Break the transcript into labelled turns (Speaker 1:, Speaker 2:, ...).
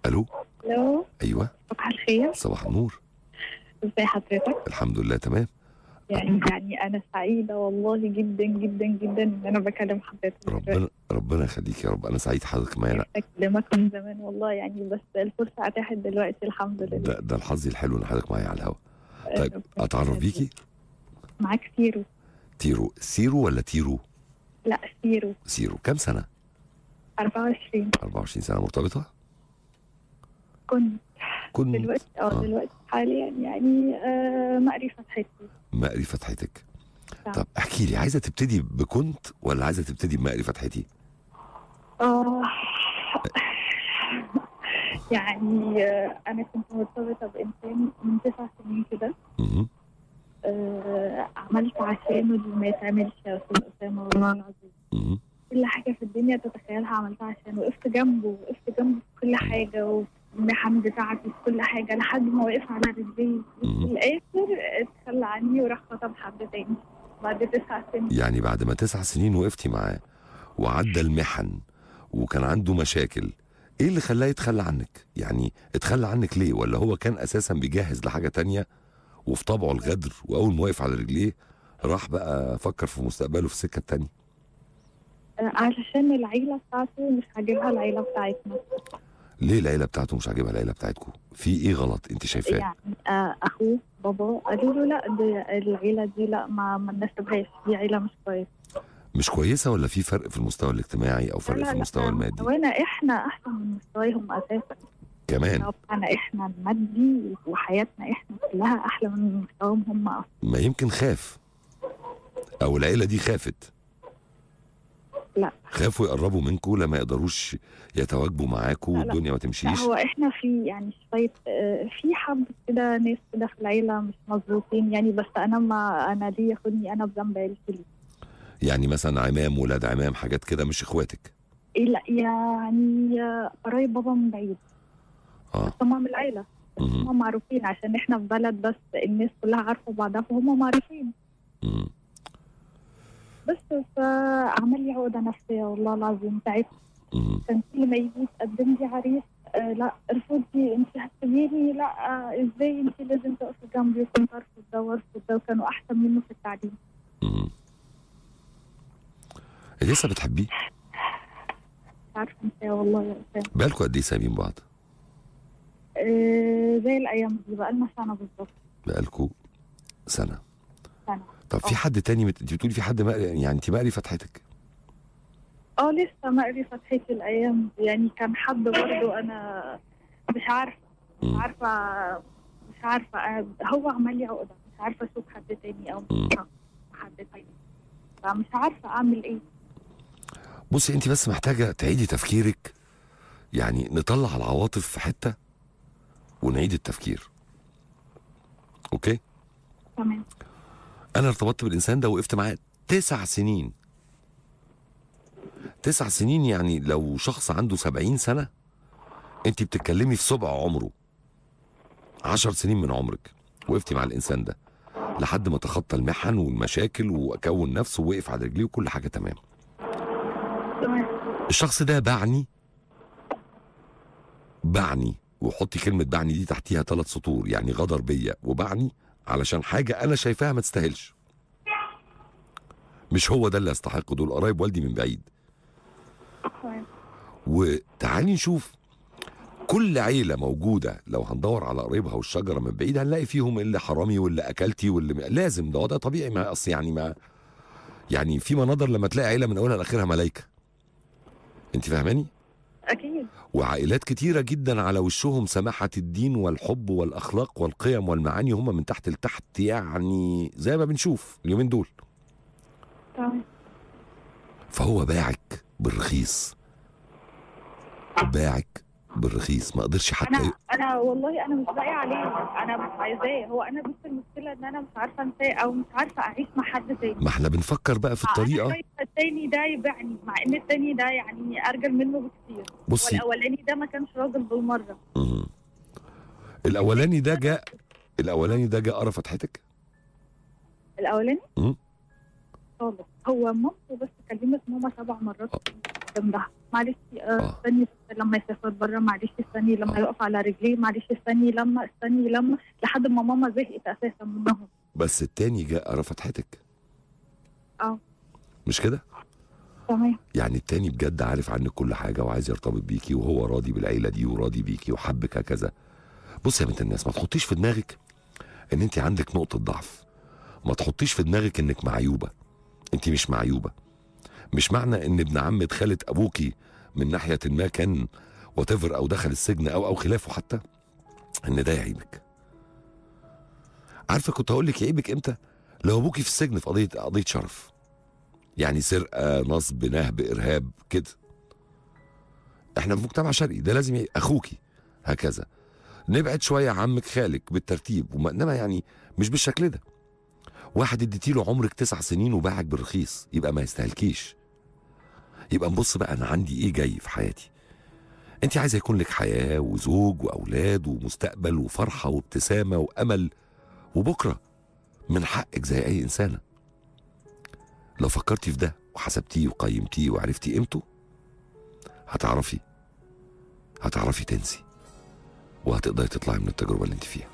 Speaker 1: الو
Speaker 2: الو
Speaker 1: ايوه
Speaker 2: صباح الخير
Speaker 1: صباح النور
Speaker 2: ازي حضرتك
Speaker 1: الحمد لله تمام
Speaker 2: يعني يعني انا سعيده والله جدا جدا جدا ان انا بكلم حضرتك
Speaker 1: ربنا ربنا يخليك يا رب انا سعيد حضرتك معانا
Speaker 2: نفسي اكلمك من زمان والله يعني بس الفرصه اتاحت دلوقتي الحمد لله
Speaker 1: ده ده الحظ الحلو ان حضرتك معايا على الهوا طيب
Speaker 2: ربنا
Speaker 1: اتعرف
Speaker 2: يخليك.
Speaker 1: بيكي
Speaker 2: معاك سيرو
Speaker 1: تيرو سيرو ولا تيرو
Speaker 2: لا سيرو
Speaker 1: سيرو كام سنه
Speaker 2: 24
Speaker 1: 24 سنه مرتبطه
Speaker 2: كنت
Speaker 1: كنت
Speaker 2: دلوقتي اه
Speaker 1: آه.
Speaker 2: دلوقتي حاليا يعني آه مقري فتحتي
Speaker 1: مقري فتحتك
Speaker 2: نعم.
Speaker 1: طب احكي لي عايزه تبتدي بكنت ولا عايزه تبتدي بمقري فتحتي
Speaker 2: اه يعني آه انا كنت مرتبطه بانسان من تسع سنين كده
Speaker 1: مهم.
Speaker 2: آه عملت عشانه اللي ما يتعملش يا استاذ اسامه والله العظيم
Speaker 1: مهم.
Speaker 2: كل حاجه في الدنيا تتخيلها عملتها عشانه وقفت جنبه وقفت جنبه في كل حاجه وفي المحن بتاعتي في كل حاجه لحد ما وقف على رجليه في
Speaker 1: مهم.
Speaker 2: الاخر اتخلى عني وراح خطب حد تاني بعد تسع سنين
Speaker 1: يعني بعد ما تسع سنين وقفتي معاه وعدى المحن وكان عنده مشاكل ايه اللي خلاه يتخلى عنك يعني اتخلى عنك ليه ولا هو كان اساسا بيجهز لحاجه تانية وفي طبعه الغدر واول ما وقف على رجليه راح بقى فكر في مستقبله في السكه التانية
Speaker 2: آه علشان العيله بتاعته مش عاجبها العيله بتاعتنا
Speaker 1: ليه العيله بتاعته مش عاجبها العيله بتاعتكم في ايه غلط انت شايفاه
Speaker 2: يعني آه اخوه بابا قالوا له لا دي العيله دي لا ما ما نسيبهاش دي عيله مش كويسه
Speaker 1: مش كويسه ولا في فرق في المستوى الاجتماعي او فرق
Speaker 2: لا
Speaker 1: في
Speaker 2: لا
Speaker 1: المستوى
Speaker 2: لا
Speaker 1: المادي
Speaker 2: مستوانا احنا احسن من مستواهم اساسا
Speaker 1: كمان
Speaker 2: المستوى بتاعنا احنا المادي وحياتنا احنا كلها احلى من مستواهم هم اصلا
Speaker 1: ما يمكن خاف او العيله دي خافت
Speaker 2: لا.
Speaker 1: خافوا يقربوا منكم لما يقدروش يتواجبوا معاكم
Speaker 2: لا، لا.
Speaker 1: والدنيا ما
Speaker 2: لا
Speaker 1: تمشيش
Speaker 2: هو احنا في يعني شويه آه، في حب كده ناس كده في العيله مش مظبوطين يعني بس انا ما انا ليه ياخدني انا بذنب عيلتي ليه
Speaker 1: يعني مثلا عمام ولاد عمام حاجات كده مش اخواتك
Speaker 2: إيه لا يعني آه، قرايب بابا من بعيد
Speaker 1: اه
Speaker 2: بس هم من العيله
Speaker 1: مهم.
Speaker 2: هم معروفين عشان احنا في بلد بس الناس كلها عارفه بعضها فهم معروفين
Speaker 1: مهم.
Speaker 2: بس فعمل لي عقده نفسيه والله العظيم تعبت
Speaker 1: مهم.
Speaker 2: كان كل ما يجي يتقدم لي عريس آه لا ارفضي انت هتسيبيني لا آه ازاي انت لازم تقفي جنبي وكنت ارفض ده وارفض ده وكانوا احسن منه في التعليم
Speaker 1: مهم. لسه بتحبيه
Speaker 2: مش عارفه انت والله يا اسامه
Speaker 1: بقالكوا قد ايه سايبين بعض
Speaker 2: آه زي الايام دي بقى لنا سنه بالظبط
Speaker 1: بقالكوا سنه
Speaker 2: سنه
Speaker 1: طب في
Speaker 2: آه.
Speaker 1: حد تاني مت... انت بتقولي في حد مقري يعني انت مقري فتحتك
Speaker 2: اه لسه مقري فتحتي الايام دي. يعني كان حد برضه انا مش عارفه مش
Speaker 1: مم.
Speaker 2: عارفه مش عارفه آه، هو عمل لي عقده مش عارفه اشوف حد تاني او
Speaker 1: مم.
Speaker 2: مش حد تاني فمش عارفه اعمل ايه
Speaker 1: بصي انت بس محتاجه تعيدي تفكيرك يعني نطلع العواطف في حته ونعيد التفكير اوكي
Speaker 2: تمام
Speaker 1: انا ارتبطت بالانسان ده وقفت معاه تسع سنين تسع سنين يعني لو شخص عنده سبعين سنة انت بتتكلمي في سبع عمره عشر سنين من عمرك وقفتي مع الانسان ده لحد ما تخطى المحن والمشاكل وكون نفسه ووقف على رجليه وكل حاجة تمام
Speaker 2: تمام
Speaker 1: الشخص ده باعني باعني وحطي كلمة باعني دي تحتيها ثلاث سطور يعني غدر بيا وباعني علشان حاجة أنا شايفاها ما تستاهلش مش هو ده اللي يستحق دول قرايب والدي من بعيد
Speaker 2: تمام
Speaker 1: وتعالي نشوف كل عيلة موجودة لو هندور على قرايبها والشجرة من بعيد هنلاقي فيهم اللي حرامي واللي أكلتي واللي لازم ده وضع طبيعي ما أصل يعني ما يعني في مناظر لما تلاقي عيلة من أولها لآخرها ملايكة أنت فاهماني؟
Speaker 2: اكيد
Speaker 1: وعائلات كتيرة جدا على وشهم سماحة الدين والحب والأخلاق والقيم والمعاني هم من تحت لتحت يعني زي ما بنشوف اليومين دول
Speaker 2: تمام
Speaker 1: فهو باعك بالرخيص باعك بالرخيص ما قدرش حتى
Speaker 2: انا انا والله انا مش باقي عليه انا مش عايزاه هو انا بس المشكله ان انا مش عارفه انساه او مش عارفه اعيش مع حد تاني
Speaker 1: ما احنا بنفكر بقى في
Speaker 2: انا
Speaker 1: الطريقة
Speaker 2: خايفه التاني ده يبيعني مع ان التاني ده يعني ارجل منه بكتير
Speaker 1: بصي
Speaker 2: والاولاني ده ما كانش راجل بالمره
Speaker 1: مم. الأولاني ده جاء الأولاني ده جاء قرا فتحتك
Speaker 2: الاولاني
Speaker 1: مم.
Speaker 2: خالص هو مامته بس كلمت ماما سبع مرات جنبها معلش آه،
Speaker 1: آه.
Speaker 2: استني لما يسافر بره معلش استني لما
Speaker 1: آه.
Speaker 2: يقف على رجليه معلش استني لما استني لما لحد ما ماما زهقت اساسا منهم
Speaker 1: بس التاني جاء قرا فتحتك
Speaker 2: اه
Speaker 1: مش كده
Speaker 2: تمام
Speaker 1: يعني التاني بجد عارف عنك كل حاجه وعايز يرتبط بيكي وهو راضي بالعيله دي وراضي بيكي وحبك هكذا بص يا بنت الناس ما تحطيش في دماغك ان انت عندك نقطه ضعف ما تحطيش في دماغك انك معيوبه انت مش معيوبه مش معنى ان ابن عمة خالة ابوكي من ناحيه ما كان وتفر او دخل السجن او او خلافه حتى ان ده يعيبك عارفه كنت هقول لك يعيبك امتى لو ابوكي في السجن في قضيه قضيه شرف يعني سرقه نصب نهب ارهاب كده احنا في مجتمع شرقي ده لازم ي... اخوكي هكذا نبعد شويه عمك خالك بالترتيب وما انما يعني مش بالشكل ده واحد اديتي له عمرك تسع سنين وباعك بالرخيص يبقى ما يستاهلكيش يبقى نبص بقى انا عندي ايه جاي في حياتي انت عايزه يكون لك حياه وزوج واولاد ومستقبل وفرحه وابتسامه وامل وبكره من حقك زي اي انسانه لو فكرتي في ده وحسبتيه وقيمتيه وعرفتي قيمته هتعرفي هتعرفي تنسي وهتقدري تطلعي من التجربه اللي انت فيها